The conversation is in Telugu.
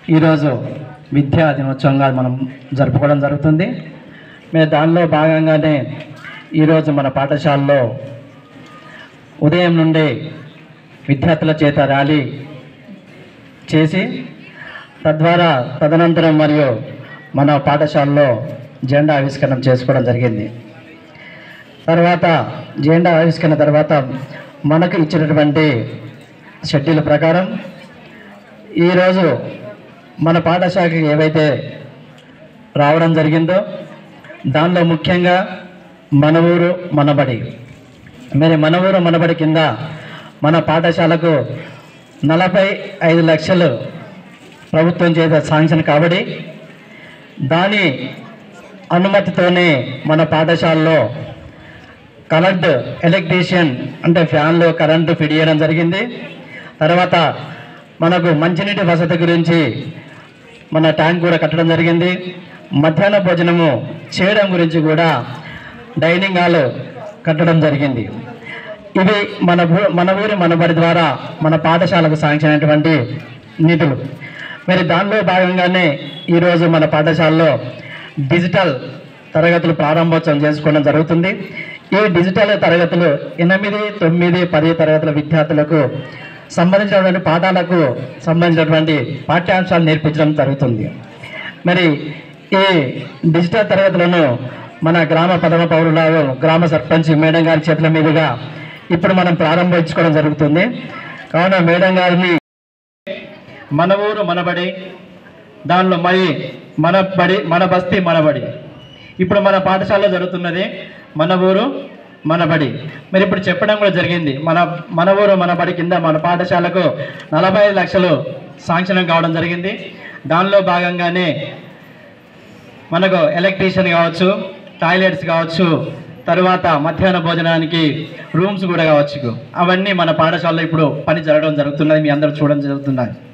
ఈరోజు విద్యా దినోత్సవంగా మనం జరుపుకోవడం జరుగుతుంది మేము దానిలో భాగంగానే ఈరోజు మన పాఠశాలలో ఉదయం నుండి విద్యార్థుల చేత ర్యాలీ చేసి తద్వారా తదనంతరం మరియు మన పాఠశాలలో జెండా ఆవిష్కరణ చేసుకోవడం జరిగింది తర్వాత జెండా ఆవిష్కరణ తర్వాత మనకు ఇచ్చినటువంటి షెడ్యూల్ ప్రకారం ఈరోజు మన పాఠశాలకి ఏవైతే రావడం జరిగిందో దానిలో ముఖ్యంగా మన ఊరు మనబడి మరి మన ఊరు మనబడి కింద మన పాఠశాలకు నలభై ఐదు లక్షలు ప్రభుత్వం చేత శాంక్షన్ కాబట్టి దాని అనుమతితోనే మన పాఠశాలలో కరెంట్ ఎలక్ట్రీషియన్ అంటే ఫ్యాన్లో కరెంటు ఫిట్ చేయడం జరిగింది తర్వాత మనకు మంచినీటి వసతి గురించి మన ట్యాంక్ కూడా కట్టడం జరిగింది మధ్యాహ్న భోజనము చేయడం గురించి కూడా డైనింగ్ హాల్ కట్టడం జరిగింది ఇవి మన ఊ- మన ఊరి మనబడి ద్వారా మన పాఠశాలకు శాంక్షన్ అయినటువంటి నిధులు మరి దానిలో భాగంగానే ఈరోజు మన పాఠశాలలో డిజిటల్ తరగతులు ప్రారంభోత్సవం చేసుకోవడం జరుగుతుంది ఈ డిజిటల్ తరగతులు ఎనిమిది తొమ్మిది పది తరగతుల విద్యార్థులకు సంబంధించినటువంటి పాఠాలకు సంబంధించినటువంటి పాఠ్యాంశాలు నేర్పించడం జరుగుతుంది మరి ఈ డిజిటల్ తరగతులను మన గ్రామ ప్రథమ పౌరుల గ్రామ సర్పంచ్ మేడం గారి చేతుల మీదుగా ఇప్పుడు మనం ప్రారంభించుకోవడం జరుగుతుంది కావున మేడం గారిని మన ఊరు మనబడి దానిలో మరి మన బడి మన బస్తీ మనబడి ఇప్పుడు మన పాఠశాలలో జరుగుతున్నది మన ఊరు మన బడి మరి ఇప్పుడు చెప్పడం కూడా జరిగింది మన మన ఊరు మన బడి కింద మన పాఠశాలకు నలభై ఐదు లక్షలు శాంక్షన్ కావడం జరిగింది దానిలో భాగంగానే మనకు ఎలక్ట్రీషియన్ కావచ్చు టాయిలెట్స్ కావచ్చు తరువాత మధ్యాహ్న భోజనానికి రూమ్స్ కూడా కావచ్చు అవన్నీ మన పాఠశాలలో ఇప్పుడు పని జరగడం జరుగుతున్నది మీ అందరూ చూడడం జరుగుతున్నది